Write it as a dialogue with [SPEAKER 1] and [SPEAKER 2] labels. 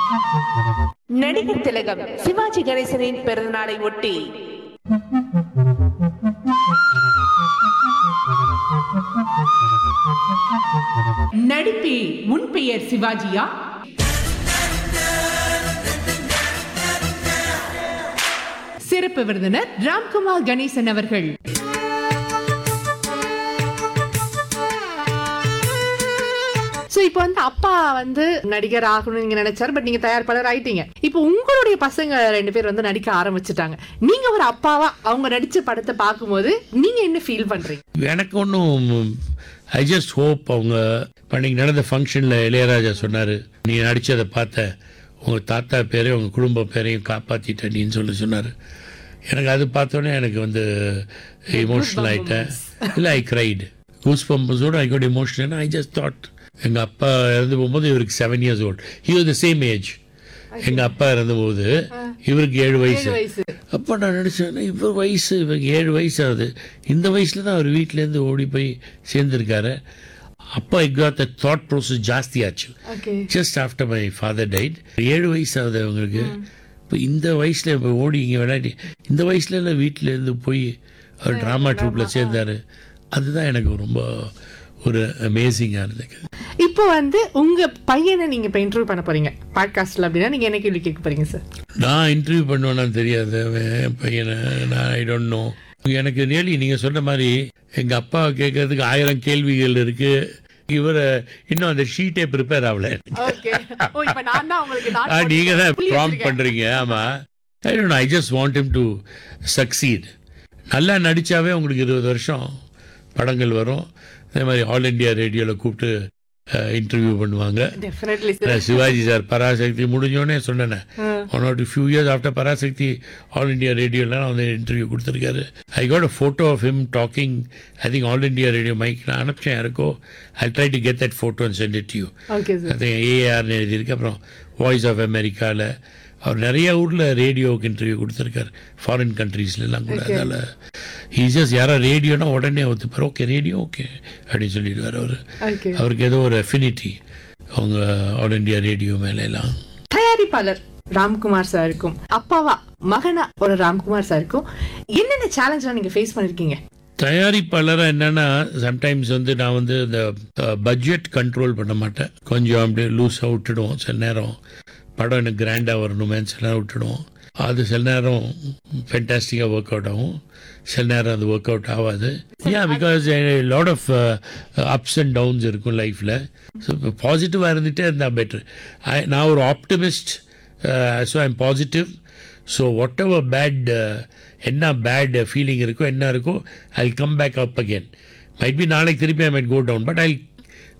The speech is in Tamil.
[SPEAKER 1] நடிகர் திலகம் சிவாஜி கணேசனின் பிறந்தநாளை ஒட்டி
[SPEAKER 2] நடிப்பில் உன் பெயர் சிவாஜியா சிறப்பு விருந்தினர் ராம்குமார் கணேசன் அவர்கள்
[SPEAKER 3] சோ இப்போ வந்து அப்பா வந்து நடிகர் ஆகணும்னு நீங்க நினைச்சாரு பட் நீங்க தயாரிப்பாளர் ஆயிட்டீங்க இப்போ உங்களுடைய பசங்க ரெண்டு பேர் வந்து நடிக்க ஆரம்பிச்சுட்டாங்க நீங்க ஒரு அப்பாவா அவங்க நடிச்ச படத்தை பார்க்கும்போது நீங்க என்ன ஃபீல் பண்றீங்க
[SPEAKER 4] எனக்கு ஒன்றும் ஐ ஜஸ்ட் ஹோப் அவங்க அன்னைக்கு நடந்த ஃபங்க்ஷனில் இளையராஜா சொன்னார் நீ நடித்ததை பார்த்த உங்கள் தாத்தா பேரையும் உங்கள் குடும்ப பேரையும் காப்பாற்றிட்ட நீன்னு சொல்லி சொன்னார் எனக்கு அது பார்த்தோன்னே எனக்கு வந்து இமோஷனல் ஆகிட்டேன் இல்லை ஐ கிரைடு கூஸ் பம்பஸோட I got emotional I just thought எங்கள் அப்பா இறந்து போகும்போது இவருக்கு seven years old he was the same age எங்கள் அப்பா இறந்தபோது இவருக்கு ஏழு வயசு
[SPEAKER 3] வயசு
[SPEAKER 4] அப்போ நான் நினச்சேன் இவர் வயசு இவங்க ஏழு வயசு ஆகுது இந்த வயசில் தான் அவர் வீட்டிலேருந்து ஓடி போய் சேர்ந்துருக்காரு அப்போ எக்காத்த தாட் ப்ரோசஸ் ஜாஸ்தியாச்சு
[SPEAKER 3] okay
[SPEAKER 4] just after my father died ஏழு வயசு ஆகுது அவங்களுக்கு இப்போ இந்த வயசில் இப்போ ஓடி இங்கே விளையாடி இந்த வயசுல எல்லாம் வீட்டிலேருந்து போய் அவர் ட்ராமா ட்ரூப்பில் சேர்ந்தாரு அதுதான் எனக்கு ரொம்ப ஒரு அமேசிங்காக இருந்தது
[SPEAKER 3] இப்போ வந்து உங்க பையனை நீங்க இப்ப இன்டர்வியூ பண்ண போறீங்க பாட்காஸ்ட்ல அப்படின்னா நீங்க என்ன கேள்வி கேட்க போறீங்க சார்
[SPEAKER 4] நான் இன்டர்வியூ பண்ணுவேன்னு தெரியாது அவன் என் பையனை நான் ஐ டோன்ட் நோ எனக்கு ரியலி நீங்கள் சொன்ன மாதிரி எங்கள் அப்பா கேட்கறதுக்கு ஆயிரம் கேள்விகள் இருக்கு இவரை இன்னும் அந்த ஷீட்டே ப்ரிப்பேர் ஆகல
[SPEAKER 3] ஓகே ஓ இப்போ நான் தான் உங்களுக்கு நான்
[SPEAKER 4] ஆ, நீங்க தான்
[SPEAKER 3] புள்ளி
[SPEAKER 4] ப்ராம்
[SPEAKER 3] வச்சிருக்கேன்.
[SPEAKER 4] பண்றீங்க ஆமா I don't I just want him to succeed நல்லா நடிச்சாவே உங்களுக்கு இருபது வருஷம் படங்கள் வரும் அதே மாதிரி ஆல் இந்தியா ரேடியோவில் கூப்பிட்டு இன்டர்வியூ பண்ணுவாங்க
[SPEAKER 3] டெஃபினெட்லி
[SPEAKER 4] நான் சிவாஜி சார் பராசக்தி முடிஞ்சோடனே சொன்னேன் one or few years after Parasakthi all India ரேடியோலாம் வந்து இன்டர்வியூ கொடுத்துருக்காரு I got a photo of him talking I think all India radio mic நான் அனுப்பிச்சேன் யாருக்கோ I try to get that photo and send it you
[SPEAKER 3] okay sir
[SPEAKER 4] அது ஏஆர்னு எழுதியிருக்கு அப்புறம் வாய்ஸ் ஆஃப் அமெரிக்காவில் அவர் நிறைய ஊரில் ரேடியோவுக்கு இன்டர்வியூ கொடுத்துருக்காரு ஃபாரின் கண்ட்ரீஸ்லாம் கூட அதனால் ஈஸியஸ் யாரோ ரேடியோனா உடனே ஒத்துப்பார் ஓகே ரேடியோ ஓகே அப்படின்னு சொல்லிடுவார் அவர்
[SPEAKER 3] ஓகே
[SPEAKER 4] அவருக்கு ஏதோ ஒரு அஃபினிட்டி அவங்க ஆல் இண்டியா ரேடியோ மேல எல்லாம்
[SPEAKER 3] தயாரிப்பாளர் ராம்குமார் சாருக்கும் அப்பாவா மகனா ஒரு ராம்குமார் சாருக்கும் என்னென்ன சேலஞ்ச்லாம் நீங்க ஃபேஸ் பண்ணிருக்கீங்க
[SPEAKER 4] தயாரிப்பாளராக என்னன்னா சம்டைம்ஸ் வந்து நான் வந்து இந்த பட்ஜெட் கண்ட்ரோல் பண்ண மாட்டேன் கொஞ்சம் அப்படியே லூஸாக விட்டுடுவோம் சில நேரம் படம் எனக்கு கிராண்டாக வரணுமே சில நேரம் விட்டுடுவோம் அது சில நேரம் ஃபென்டாஸ்டிக்காக ஒர்க் அவுட் ஆகும் சில நேரம் அது ஒர்க் அவுட் ஆகாது ஏன் because lot of ups and downs இருக்கும் லைஃப்பில் ஸோ இப்போ பாசிட்டிவாக இருந்துகிட்டே இருந்தால் பெட்ரு நான் ஒரு optimist so I'm positive so whatever bad என்ன பேட் ஃபீலிங் இருக்கோ என்ன இருக்கோ I come back up again might be நாளைக்கு திருப்பி I might go down but I